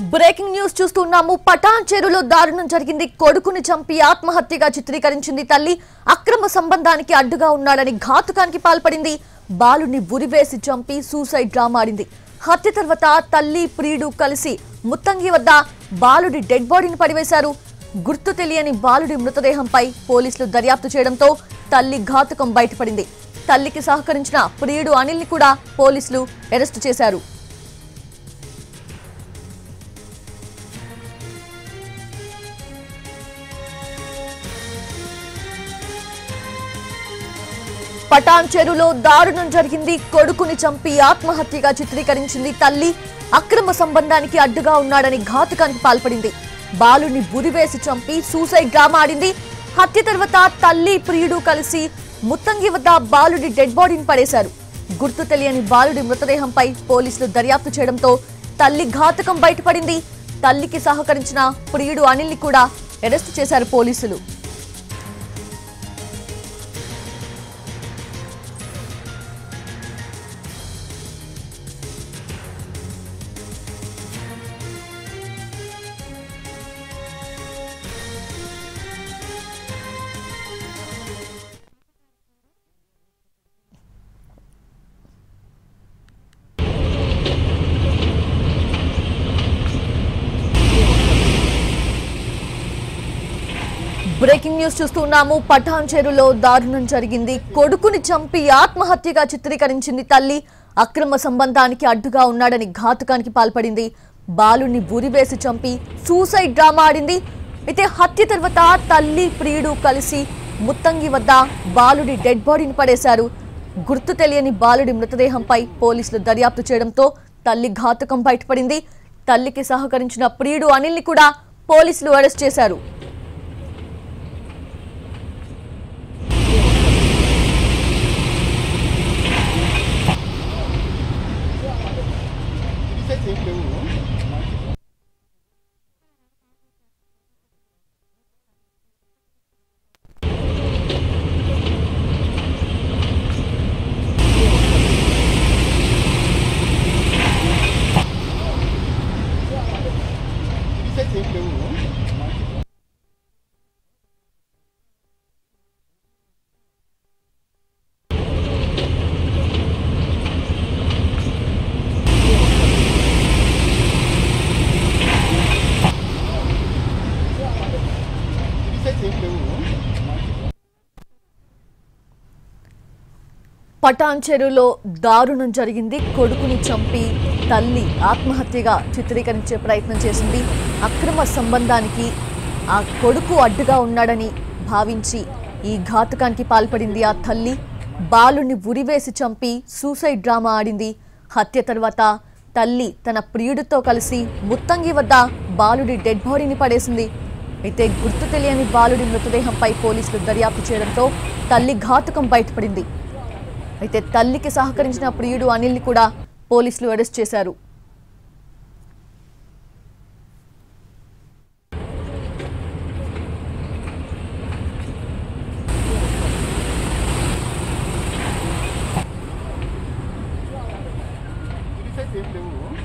breaking news చూస్తున్నాము పటాన్ చెరులో దారుణం జరిగింది కొడుకుని చంపి ఆత్మహత్యగా చిత్రీకరించింది తల్లి అక్రమ సంబంధానికి అడ్డుగా ఉన్నాడని ఘాతుకానికి పాల్పడింది బాలుని ఉరివేసి చంపి సూసైడ్ డ్రామా ఆడింది హత్య తర్వాత తల్లి ప్రియుడు కలిసి ముత్తంగి వద్ద బాలుడి డెడ్ బాడీని పడివేశారు గుర్తు తెలియని బాలుడి మృతదేహంపై పోలీసులు దర్యాప్తు చేయడంతో తల్లి ఘాతుకం బయటపడింది తల్లికి సహకరించిన ప్రియుడు అనిల్ని కూడా పోలీసులు అరెస్టు చేశారు పటాన్ చెరువులో దారుణం జరిగింది కొడుకుని చంపి ఆత్మహత్యగా చిత్రీకరించింది తల్లి అక్రమ సంబంధానికి అడ్డుగా ఉన్నాడని ఘాతుకానికి పాల్పడింది బాలుని బురివేసి చంపి సూసైడ్ డ్రామా ఆడింది హత్య తర్వాత తల్లి ప్రియుడు కలిసి ముత్తంగి వద్ద బాలుడి డెడ్ బాడీని పడేశారు గుర్తు తెలియని బాలుడి మృతదేహంపై పోలీసులు దర్యాప్తు చేయడంతో తల్లి ఘాతుకం బయటపడింది తల్లికి సహకరించిన ప్రియుడు అనిల్ని కూడా అరెస్టు చేశారు పోలీసులు బ్రేకింగ్ న్యూస్ చూస్తున్నాము పఠాన్ చెరులో దారుణం జరిగింది కొడుకుని చంపి ఆత్మహత్యగా చిత్రీకరించింది తల్లి అక్రమ సంబంధానికి అడ్డుగా ఉన్నాడని ఘాతుకానికి పాల్పడింది బాలుని ఉరివేసి చంపి సూసైడ్ డ్రామా ఆడింది అయితే హత్య తర్వాత తల్లి ప్రియుడు కలిసి ముత్తంగి వద్ద బాలుడి డెడ్ బాడీని పడేశారు గుర్తు తెలియని బాలుడి మృతదేహంపై పోలీసులు దర్యాప్తు చేయడంతో తల్లి ఘాతుకం బయటపడింది తల్లికి సహకరించిన ప్రియుడు అనిల్ని కూడా పోలీసులు అరెస్ట్ చేశారు పటాన్ చెరువులో దారుణం జరిగింది కొడుకుని చంపి తల్లి ఆత్మహత్యగా చిత్రీకరించే ప్రయత్నం చేసింది అక్రమ సంబంధానికి ఆ కొడుకు అడ్డుగా ఉన్నాడని భావించి ఈ ఘాతుకానికి పాల్పడింది ఆ తల్లి బాలుని ఉరివేసి చంపి సూసైడ్ డ్రామా ఆడింది హత్య తర్వాత తల్లి తన ప్రియుడితో కలిసి ముత్తంగి వద్ద బాలుడి డెడ్ బాడీని పడేసింది అయితే గుర్తు తెలియని బాలుడి మృతదేహంపై పోలీసులు దర్యాప్తు చేయడంతో తల్లి ఘాతుకం బయటపడింది అయితే తల్లికి సహకరించిన ప్రియుడు అనిల్ని కూడా పోలీసులు అరెస్ట్ చేశారు ఏం లేవు